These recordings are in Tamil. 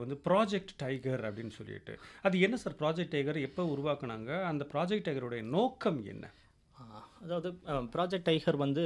வந்து ப்ராஜெக்ட் டைகர் அப்படின்னு சொல்லிட்டு அது என்ன சார் ப்ராஜெக்ட் டைகர் எப்போ உருவாக்குனாங்க அந்த ப்ராஜெக்ட் டைகருடைய நோக்கம் என்ன ஆ, அதாவது ப்ராஜெக்ட் டைகர் வந்து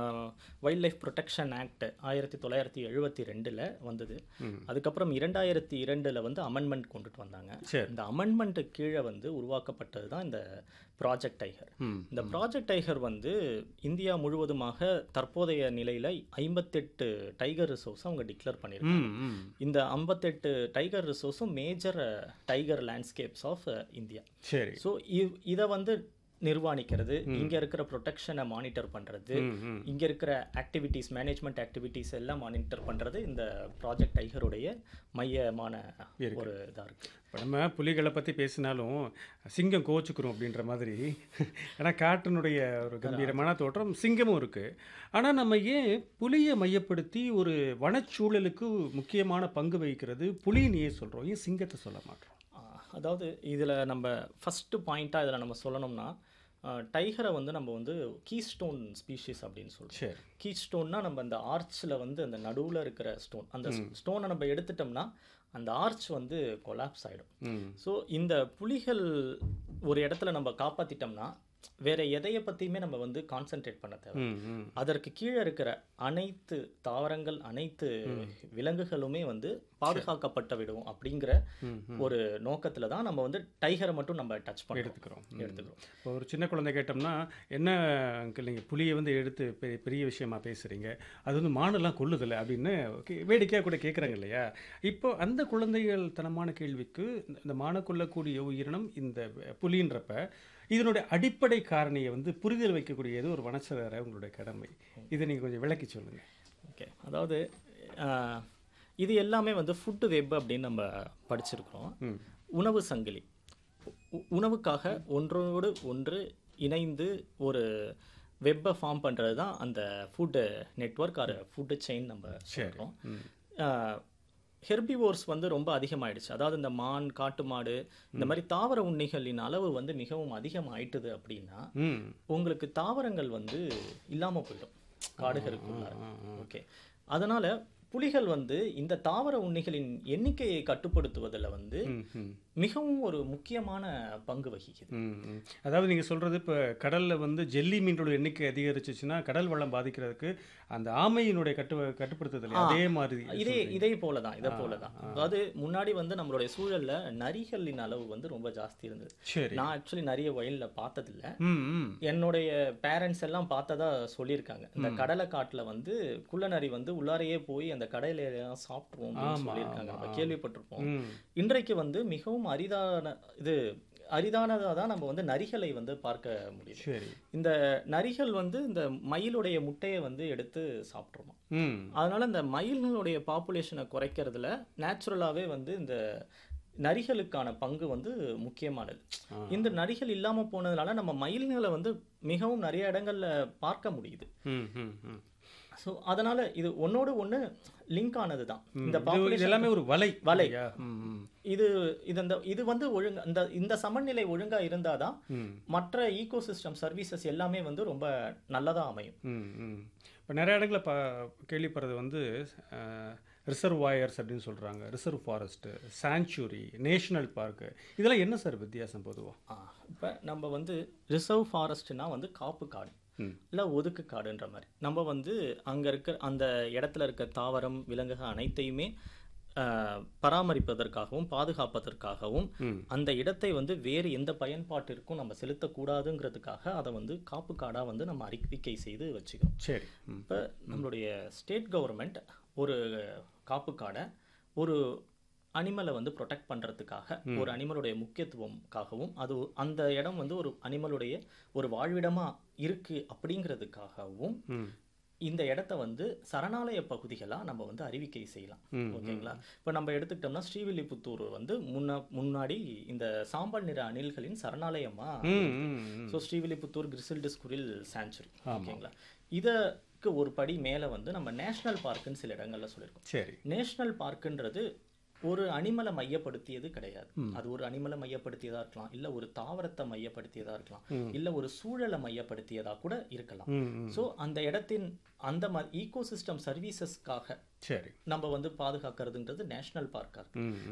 வைல்ட் லைஃப் ப்ரொடெக்ஷன் ஆக்ட் ஆயிரத்தி தொள்ளாயிரத்தி எழுபத்தி ரெண்டில் வந்தது அதுக்கப்புறம் இரண்டாயிரத்தி இரண்டில் வந்து அமெண்ட்மெண்ட் கொண்டுட்டு வந்தாங்க சரி. இந்த அமெண்ட்மெண்ட்டு கீழே வந்து உருவாக்கப்பட்டது தான் இந்த ப்ராஜெக்ட் டைகர் ம். இந்த ப்ராஜெக்ட் டைகர் வந்து இந்தியா முழுவதுமாக தற்போதைய நிலையில் ஐம்பத்தெட்டு டைகர் ரிசோர்ஸ் அவங்க டிக்ளேர் பண்ணியிருக்காங்க ம் ம் இந்த ஐம்பத்தெட்டு டைகர் ரிசோர்ஸும் major tiger landscapes of India சரி ஸோ இதை வந்து நிர்வாணிக்கிறது இங்க இருக்கிற ப்ரொடெக்ஷனை மானிட்டர் பண்றது ம் ம் இங்க இருக்கிற ஆக்டிவிட்டீஸ் மேனேஜ்மெண்ட் ஆக்டிவிட்டீஸ் எல்லாம் மானிட்டர் பண்றது இந்த ப்ராஜெக்ட் டைகருடைய மையமான ஒரு இதா இருக்கு இப்போ நம்ம புலிகளை பற்றி பேசினாலும் சிங்கம் கோச்சுக்கிறோம் அப்படின்ற மாதிரி ஏன்னா காட்டினுடைய ஒரு கம்பீரமான தோற்றம் சிங்கமும் இருக்குது ஆனால் நம்ம ஏன் புலியை மையப்படுத்தி ஒரு வனச்சூழலுக்கு முக்கியமான பங்கு வகிக்கிறது புலின்னு ஏன் சொல்கிறோம் ஏன் சிங்கத்தை சொல்ல மாட்டோம் ஆஹ் அதாவது இதுல நம்ம ஃபர்ஸ்ட் பாயிண்டா இதுல நம்ம சொல்லணும்னா டைகரை வந்து நம்ம வந்து கீஸ்டோன் ஸ்பீஷிஸ் அப்படின்னு சொல்றோம் சரி கீ ஸ்டோன்னா நம்ம அந்த ஆர்ச்சில் வந்து அந்த நடுவுல இருக்கிற ஸ்டோன் அந்த ஸ்டோனை நம்ம எடுத்துட்டோம்னா அந்த ஆர்ச் வந்து கொலாப்ஸ் ஆயிடும் ம் ஸோ இந்த புலிகள் ஒரு இடத்துல நம்ம காப்பாத்திட்டோம்னா வேற எதைய பத்தியுமே நம்ம வந்து கான்சென்ட்ரேட் பண்ண தேவை ம் ம் அதற்கு கீழே இருக்கிற அனைத்து தாவரங்கள் அனைத்து விலங்குகளுமே வந்து பாதுகாக்கப்பட்டு விடும் அப்படிங்கிற ஒரு நோக்கத்துல தான் நம்ம வந்து டைகரை மட்டும் நம்ம டச் பண்ணுறோம் எடுத்துக்கிறோம் ம். எடுத்துக்கிறோம் இப்போ ஒரு சின்ன குழந்தை கேட்டோம்னா என்ன அங்கிள் நீங்கள் புலியை வந்து எடுத்து பெரிய பெரிய விஷயமா பேசுகிறீங்க அது வந்து மானெல்லாம் கொல்லுதில்ல அப்படின்னு கே- வேடிக்கையாக கூட கேட்குறாங்க இல்லையா இப்போ அந்த குழந்தைகள் தனமான கேள்விக்கு இந்த- இந்த மான கொல்லக்கூடிய உயிரினம் இந்த புலின்றப்ப இதனுடைய அடிப்படை காரணியை வந்து புரிதல் வைக்கக்கூடியது ஒரு வனச்சரரை உங்களுடைய கடமை இதை நீங்கள் கொஞ்சம் விளக்கி சொல்லுங்கள் ஓகே அதாவது ஆஹ், இது எல்லாமே வந்து ஃபுட்டு வெப் அப்படின்னு நம்ம படிச்சிருக்கிறோம் ம் உணவு சங்கிலி உ- உணவுக்காக ஒன்றோடு ஒன்று இணைந்து ஒரு வெப்பை ஃபார்ம் பண்ணுறது தான் அந்த food network or food chain நம்ம சொல்கிறோம் ஹெர்பிவோர்ஸ் வந்து ரொம்ப அதிகமாயிடுச்சு அதாவது இந்த மான் காட்டு மாடு இந்த மாதிரி தாவர உண்ணிகளின் அளவு வந்து மிகவும் அதிகமாயிட்டுது அப்படின்னா ம் உங்களுக்கு தாவரங்கள் வந்து இல்லாம போயிடும் காடுகளுக்குள்ளார ஓகே அதனால புலிகள் வந்து இந்த தாவர உண்ணிகளின் எண்ணிக்கையை கட்டுப்படுத்துவதில் வந்து ம் ம் மிகவும் ஒரு முக்கியமான பங்கு வகிக்குது ம், ம். அதாவது நீங்கள் சொல்கிறது இப்போ கடலில் வந்து ஜெல்லி மீனோட எண்ணிக்கை அதிகரிச்சிச்சுன்னா கடல் வளம் பாதிக்கிறதுக்கு அந்த ஆமையினுடைய கட்டு கட்டுப்படுத்துதல் அதே மாதிரி இதே இதே போல தான் இதை போல தான் அதாவது முன்னாடி வந்து நம்மளுடைய சூழல்ல நரிகளின் அளவு வந்து ரொம்ப ஜாஸ்தி இருந்தது சரி நான் ஆக்சுவலி நிறைய வயல்ல பார்த்ததில்ல ம் ம் என்னுடைய பேரண்ட்ஸ் எல்லாம் பார்த்ததா சொல்லியிருக்காங்க இந்த கடலை காட்டுல வந்து குள்ளநரி வந்து உள்ளாரையே போய் அந்த கடையில எல்லாம் சாப்பிட்டுருவோம் அப்படின்னு சொல்லியிருக்காங்க நம்ம கேள்விப்பட்டிருப்போம் ம் இன்றைக்கு வந்து மிகவும் அரிதான இது அரிதானதாக தான் நம்ம வந்து நரிகளை வந்து பார்க்க முடியுது சரி இந்த நரிகள் வந்து இந்த மயிலுடைய முட்டையை வந்து எடுத்து சாப்பிட்ருமா ம் அதனால இந்த மயில்களுடைய பாப்புலேஷனை குறைக்கிறதுல நேச்சுரலாகவே வந்து இந்த நரிகளுக்கான பங்கு வந்து முக்கியமானது இந்த நரிகள் இல்லாம போனதுனால நம்ம மயில்களை வந்து மிகவும் நிறைய இடங்கள்ல பார்க்க முடியுது ம் ம் ம் ஸோ அதனால இது ஒன்னோடு ஒண்ணு லிங்க் ஆனது தான் இந்த இது- பாப்புலேஷன் இது எல்லாமே ஒரு வலை வலை. இல்லையா? ம் ம் இது இது அந்த இது வந்து ஒழுங்கா இந்த இந்த சமநிலை ஒழுங்கா இருந்தாதான் ம் மற்ற ஈகோசிஸ்டம் சர்வீசஸ் எல்லாமே வந்து ரொம்ப நல்லதா அமையும் ம் ம் இப்போ நிறைய இடங்களில் பா கேள்விப்படுறது வந்து ரிசர்வாயர்ஸ் அப்படின்னு சொல்கிறாங்க reserve forest sanctuary national park இதெல்லாம் என்ன சார் வித்தியாசம் பொதுவாக இப்போ நம்ம வந்து ரிசர்வ் ஃபாரஸ்ட்னா வந்து காப்பு காடு ம். இல்லை ஒதுக்கு காடுன்ற மாதிரி நம்ம வந்து அங்கே இருக்க அந்த இடத்துல இருக்க தாவரம் விலங்குகள் அனைத்தையுமே ஆஹ், பராமரிப்பதற்காகவும் பாதுகாப்பதற்காகவும் ம். அந்த இடத்தை வந்து வேறு எந்த பயன்பாட்டிற்கும் நம்ம செலுத்தக்கூடாதுங்கிறதுக்காக அதை வந்து காப்பு காடாக வந்து நம்ம அறிவிக்கை செய்து வச்சுக்கிறோம் சரி ம் இப்போ நம்மளுடைய ஸ்டேட் கவர்மெண்ட் ஒரு காப்பு காடை ஒரு அனிமலை வந்து ப்ரொடெக்ட் பண்ணுறதுக்காக ஒரு அனிமலுடைய முக்கியத்துவம்காகவும் அது அந்த இடம் வந்து ஒரு அனிமலுடைய ஒரு வாழ்விடமா இருக்கு அப்படிங்கிறதுக்காகவும் ம் இந்த இடத்த வந்து சரணாலய பகுதிகளா நம்ம வந்து அறிவிக்கை செய்யலாம் ம், ஓகேங்களா இப்போ நம்ம எடுத்துக்கிட்டோம்னா ஸ்ரீவில்லிபுத்தூர் வந்து முன்ன முன்னாடி இந்த சாம்பல் நிற அணில்களின் சரணாலயமா ம் ம் ம் so Srivilliputhur grizzled squirrel sanctuary ஓகேங்களா இதற்கு ஒரு படி மேலே வந்து நம்ம நேஷனல் பார்க்குன்னு சில இடங்கள்ல சொல்லியிருக்கோம் சரி நேஷனல் பார்க்குன்றது ஒரு அனிமலை மையப்படுத்தியது கிடையாது அது ஒரு அனிமலை மையப்படுத்தியதா இருக்கலாம் இல்ல ஒரு தாவரத்தை மையப்படுத்தியதா இருக்கலாம் இல்ல ஒரு சூழலை மையப்படுத்தியதா கூட இருக்கலாம் ம் ம் ஸோ அந்த இடத்தின் அந்த ஈகோசிஸ்டம் சர்வீசஸ்க்காக சரி நம்ம வந்து பாதுகாக்கிறதுன்றது நேஷனல் பார்க்கா இருக்கு ம்